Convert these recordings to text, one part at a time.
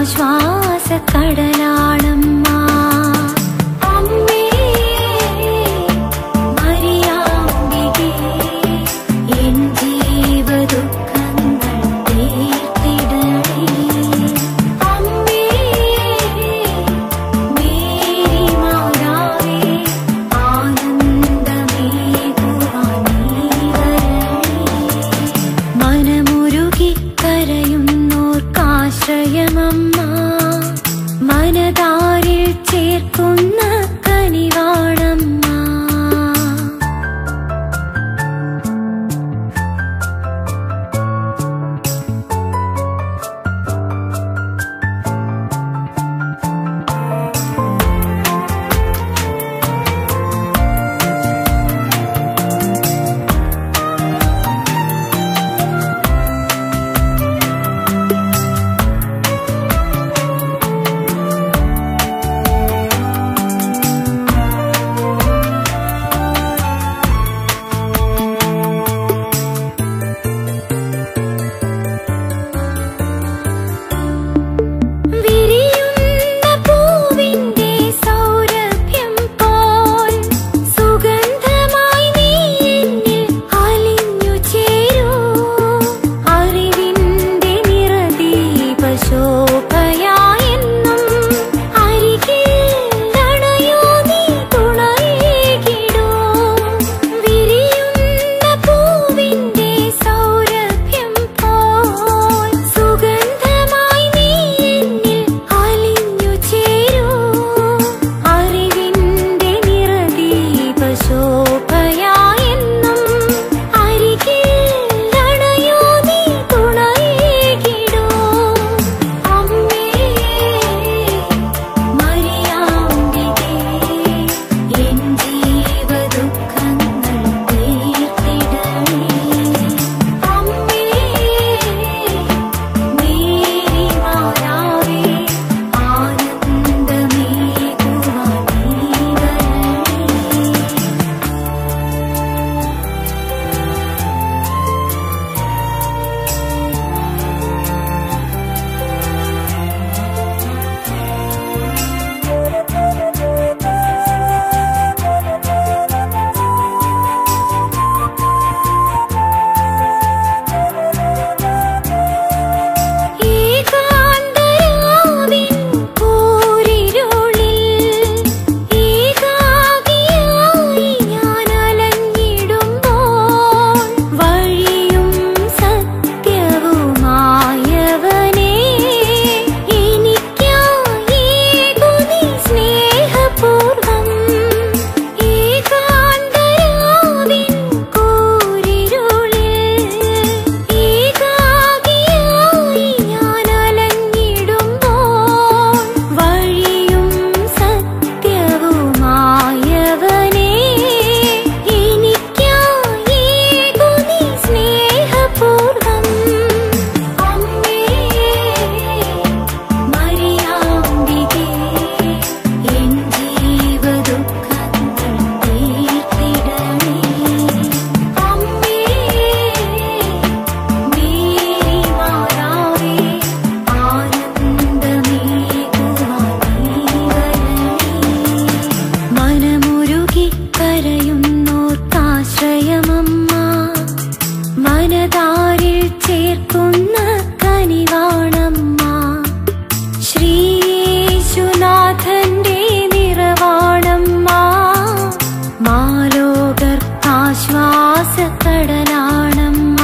ലോകർക്കാശ്വാസക്കടലാണമ്മ അമ്മേ മരിയാമ്പികേ എൻ ജീവദുഃഖങ്ങൾ തീർത്തിടണേ അമ്മേ മേരി മാതാവേ ആനന്ദമേകുവാൻ നീ വരണേ മനമുരുകി കരയുന്നോർക്കാശ്രയമമ്മ മനതാരിൽ ചേർക്കുന്ന കനിവാണമ്മ വിരിയുന്ന പൂവിന്റെ സൗരഭ്യം പോൽ സുഗന്ധമായി നീ എന്നിൽ അലിഞ്ഞു ചേരൂ അറിവിന്റെ നിറദീപശോഭയായെന്നും അരികിൽ അണയൂ നീ തുണയേകിടൂ വിരിയുന്ന പൂവിന്റെ സൗരഭ്യം പോൽ സുഗന്ധമായി നീ എന്നിൽ അലിഞ്ഞു ചേരൂ അറിവിന്റെ നിറദീപശോഭയായെന്നും അരികിൽ അണയൂ നീ തുണയേകിടൂ അമ്മേ മരിയാമ്പികേ എൻ ജീവദുഃഖങ്ങൾ തീർത്തിടണേ അമ്മേ മേരി മാതാവേ ആനന്ദമേകുവാൻ നീ വരണേ ഏകാന്തരാവിൻ കൂരിരുളിൽ ഏകാകിയായി ഞാൻ അലഞ്ഞിടുമ്പോൾ വഴിയും സത്യവുമായവനേ എനിക്കായേകു നീ സ്നേഹപൂർവം ഏകാന്തരാവിൻ കൂരിരുളിൽ ഏകാകിയായി ഞാൻ അലഞ്ഞിടുമ്പോൾ വഴിയും സത്യവുമായവനേ എനിക്കായേകു നീ സ്നേഹപൂർവം അമ്മേ മരിയാമ്പികേ എൻ ജീവദുഃഖങ്ങൾ തീർത്തിടണേ അമ്മേ മേരി മാതാവേ ആനന്ദമേകുവാൻ നീ വരണേ മനമുരുകി കരയുന്നോർക്കാശ്രയമമ്മ മനതാരിൽ ചേർക്കുന്ന കനിവാണമ്മ ശ്രീയേശുനാഥന്റെ നിറവാണമ്മ മാലോകർക്കാശ്വാസക്കടലാണമ്മ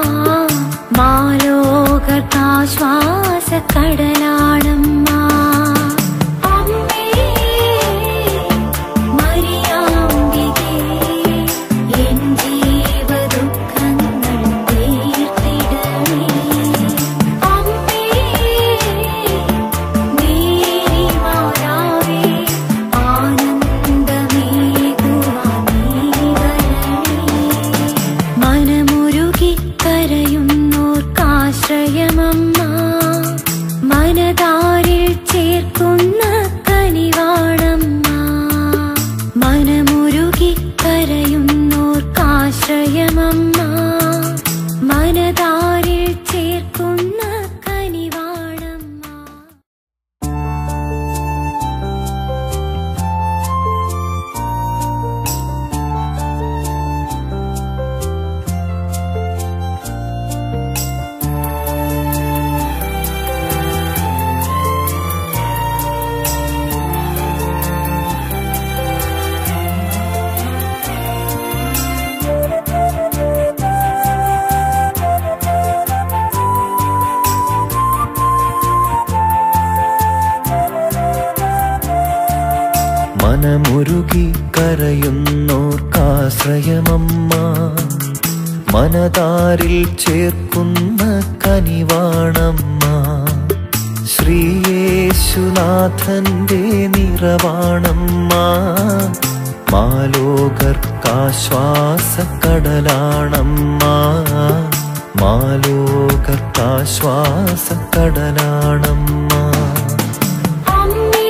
മാലോകർക്കാശ്വാസക്കടലാണമ്മ അമ്മേ മരിയാമ്പികേ എൻ ജീവദുഃഖങ്ങൾ തീർത്തിടണേ അമ്മേ മേരി മാതാവേ ആനന്ദമേകുവാൻ നീ വരണേ മനമുരുകി കരയുന്നോർക്കാശ്രയമമ്മ മനതാരിൽ ചേർക്കുന്ന കനിവാണമ്മ മനമുരുകി കരയുന്നോർക്കാശ്രയമമ്മ മനതാരിൽ ചേർക്കുന്ന മനമുരുകി കരയുന്നോർക്കാശ്രയമമ്മ മനതാരിൽ ചേർക്കുന്ന കനിവാണമ്മ ശ്രീയേശുനാഥന്റെ നിറവാണമ്മ മാലോകർക്കാശ്വാസക്കടലാണമ്മ മാലോകർക്കാശ്വാസക്കടലാണമ്മ അമ്മേ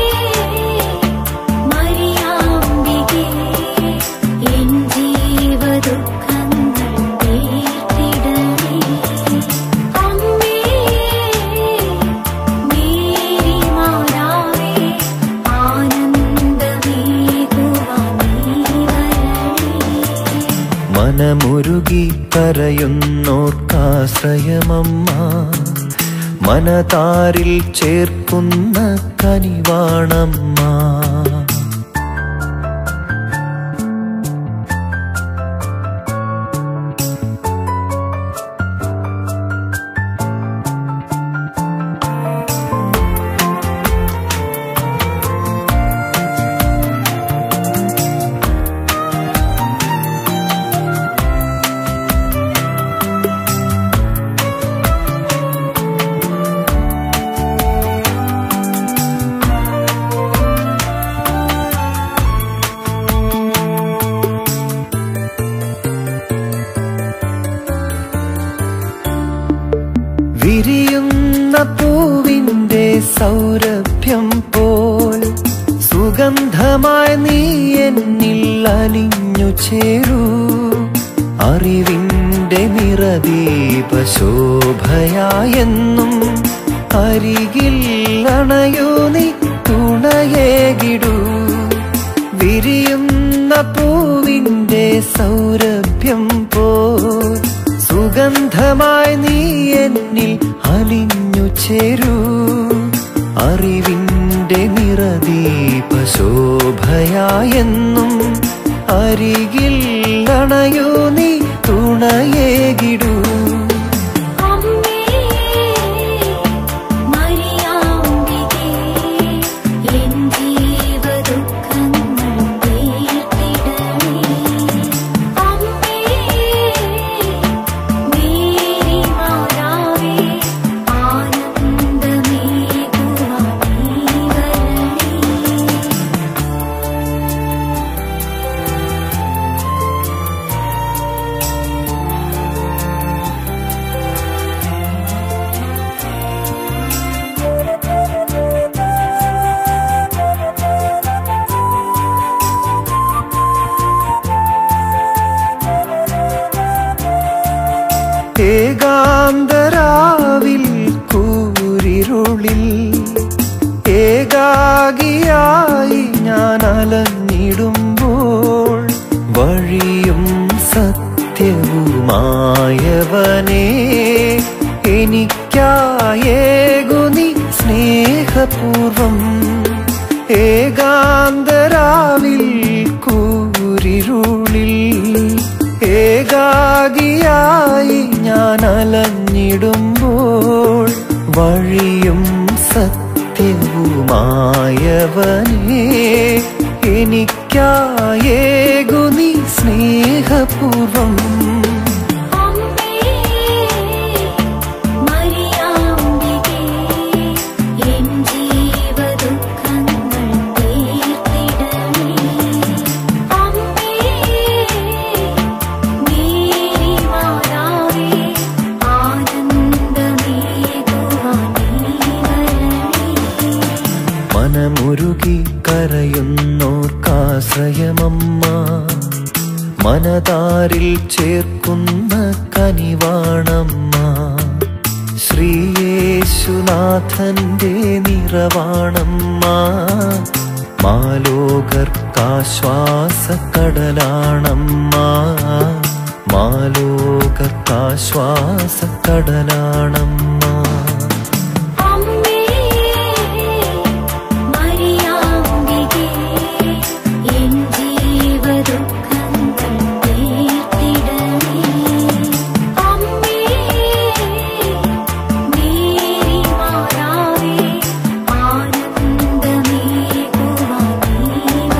മരിയാമ്പികേ എൻ ജീവദുഃഖങ്ങൾ തീർത്തിടണേ അമ്മേ മേരി മാതാവേ ആനന്ദമേകുവാൻ നീ വരണേ മനമുരുകി കരയുന്നോർക്കാശ്രയമമ്മ മനതാരിൽ ചേർക്കുന്ന കനിവാണമ്മ വിരിയുന്ന പൂവിന്റെ സൗരഭ്യം പോൽ സുഗന്ധമായി നീ എന്നിൽ അലിഞ്ഞു ചേരൂ അറിവിന്റെ നിറദീപശോഭയായെന്നും അരികിൽ അണയൂ നീ തുണയേകിടൂ വിരിയുന്ന പൂവിന്റെ സൗരഭ്യം പോൽ സുഗന്ധമായി നീ എന്നിൽ അലിഞ്ഞു ചേരൂ അറിവിന്റെ നിറദീപശോഭയായെന്നും അരികിൽ അണയൂ നീ തുണയേകിടൂ അമ്മേ മരിയാമ്പികേ എൻ ജീവദുഃഖങ്ങൾ തീർത്തിടണേ അമ്മേ മേരി മാതാവേ ആനന്ദമേകുവാൻ നീ വരണേ ഏകാന്തരാവിൽ കൂരിരുളിൽ ഏകാകിയായി ഞാൻ അലഞ്ഞിടുമ്പോൾ വഴിയും സത്യവുമായവനെ എനിക്കായേകു നീ സ്നേഹപൂർവം ഏകാന്തരാവിൽ കൂരിരുളിൽ ഏകാകിയായി ഞാൻ അലഞ്ഞിടുമ്പോൾ വഴിയും സത്യവുമായവനെ എനിക്കായേകു നീ സ്നേഹപൂർവം അമ്മേ മരിയാമ്പികേ എൻ ജീവദുഃഖങ്ങൾ തീർത്തിടണേ അമ്മേ മേരി മാതാവേ ആനന്ദമേകുവാൻ നീ വരണേ മനമുരുകി കരയുന്നോർക്കാശ്രയമമ്മ മനതാരിൽ ചേർക്കുന്ന കനിവാണമ്മ ശ്രീയേശുനാഥന്റെ നിറവാണമ്മ മാലോകർക്കാശ്വാസക്കടലാണമ്മ മാലോകർക്കാശ്വാസക്കടലാണമ്മ അമ്മേ മരിയാമ്പികേ എൻ ജീവദുഃഖങ്ങൾ തീർത്തിടണേ അമ്മേ മേരി മാതാവേ ആനന്ദമേകുവാൻ നീ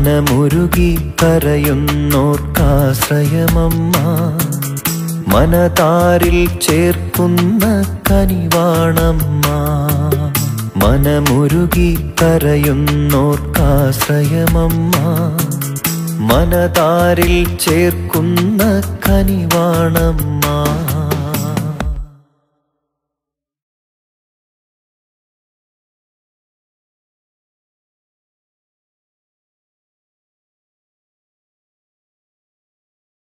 മനമുരുകി കരയുന്നോർക്കാശ്രയമമ്മ മനതാരിൽ ചേർക്കുന്ന കനിവാണമ്മ മനമുരുകി കരയുന്നോർക്കാശ്രയമമ്മ മനതാരിൽ ചേർക്കുന്ന കനിവാണമ്മ